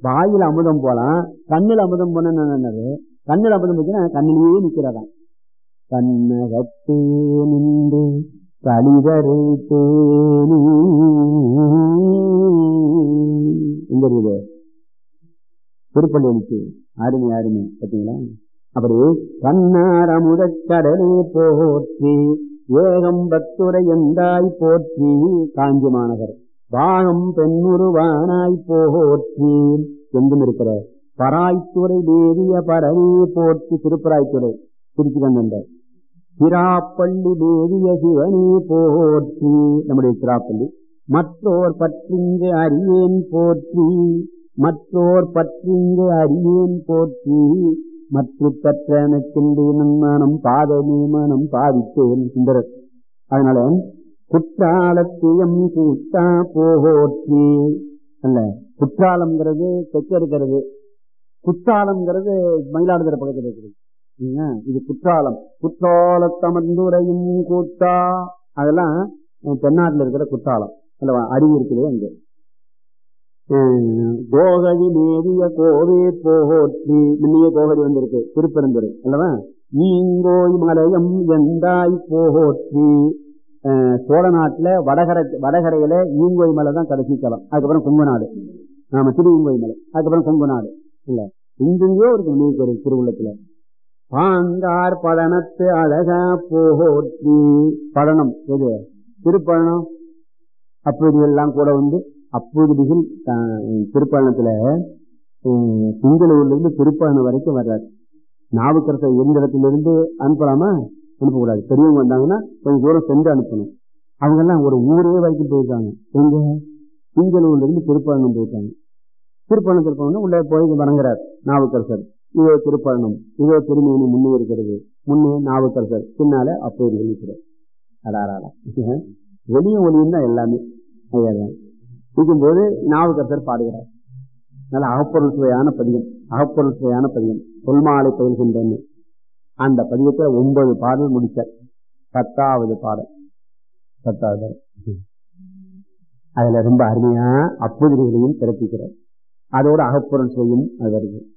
வாயில் அமுதம் போலாம் கண்ணில் அமுதம் போன என்னது கண்ணில் அமுதம் போச்சுன்னா கண்ணிலேயே நிக்கிறதாம் கண்ணகத்தே நின்று கலிதரு தேனி எங்க இருக்குது திருப்பள்ளி அனுப்பிச்சு அருமை அருமை பார்த்தீங்களா அப்படி கண்ணார் அமுதக்கடலே போற்றி ஏகம் பத்துரை எந்தாய் போற்றி காஞ்சி மாநகர் பாகம் பெண்ணுருவானாய் போற்றி எங்கும் இருக்கிற பராய்த்துறை தேவிய பரவே போற்றி திருப்பராய்த்துறை திருச்சி கண்ணந்த திராப்பள்ளி தேவிய சிவனே போற்றி நம்முடைய திராப்பள்ளி மற்றோர் பற்றிங்கு அறியேன் போற்றி மற்றோர் பற்றிங்கு அறியேன் போற்றி மற்ற பெற்றனக்கின்றி நன்மானம் பாதமே மனம் பாதித்தேன் சுந்தரர் அதனால குற்றாலத்தியம் கூட்டா போற்றி அல்ல குற்றாலம்ங்கிறது தெற்க இருக்கிறது குற்றாலம்ங்கிறது மயிலாடுதுறை பக்கத்தில் இருக்கிறது சரிங்களா? இது குற்றாலம் குற்றாலத்தமர்ந்துரையும் கூட்டா அதெல்லாம் அஹ், தென்னாட்டுல இருக்கிற குற்றாலம் அல்லவா அருவி இருக்குது அங்க அஹ், கோகழி மேவிய கோவே போற்றி முன்னையே கோகழி வந்திருக்கு திருப்பெருந்துறை அல்லவா ஈங்கோய் மலையம் எந்தாய் போற்றி அஹ், சோழ நாட்டுல வடகரை வடகரையில ஈங்கோய் மலை தான் கடைசி தலம் அதுக்கப்புறம் கொங்கு நாடு ஆமா திரு ஈங்கோய் மலை அதுக்கப்புறம் கொங்கு நாடு இல்ல இங்கெங்கயோ இருக்கு நீக்கு ஒரு திருவுள்ளத்துல பாங்கார் பழனத்து அழகா போற்றி பழனம் எது திருப்பழனம் அப்படி எல்லாம் கூட வந்து அப்பொழுதுகள் திருப்பழனத்துல அஹ், சிங்களூர்ல இருந்து திருப்பழனம் வரைக்கும் வர்றாரு நாவுக்கரசர் எந்த இடத்துல இருந்து அனுப்பலாமா அனுப்பக்கூடாது பெரியவங்க வந்தாங்கன்னா கொஞ்சம் தூரம் சென்று அனுப்பணும் அவங்க எல்லாம் ஒரு ஊரே வரைக்கும் போயிருக்காங்க எங்க சிங்களூர்ல இருந்து திருப்பழனம் போயிருக்காங்க திருப்பழனம் திருப்பழனம் உள்ள போய் வணங்குறார் நாவுக்கரசர் இதோ திருப்பழனம் இதோ திருமேனி முன்னே இருக்கிறது முன்னே நாவுக்கரசர் பின்னால அப்போது இருக்கிறார் அடாராடா வெளிய ஒளியும் தான் எல்லாமே அதுதான் இருக்கும்போது நாவுக்கரசர் பாடுகிறார் நல்ல அகப்பொருள் சுவையான பதியம் அகப்பொருள் சுவையான பதியம் தொல்மாலை பயில்கின்றன அந்த பதியத்துல ஒன்பது பாடல் முடிச்சார் பத்தாவது பாடல் பத்தாவது பாடல். அதுல ரொம்ப அருமையா அப்புதிரிகளையும் பிறப்பிக்கிறார் அதோட அகப்பொருள் சுவையும் அது வருது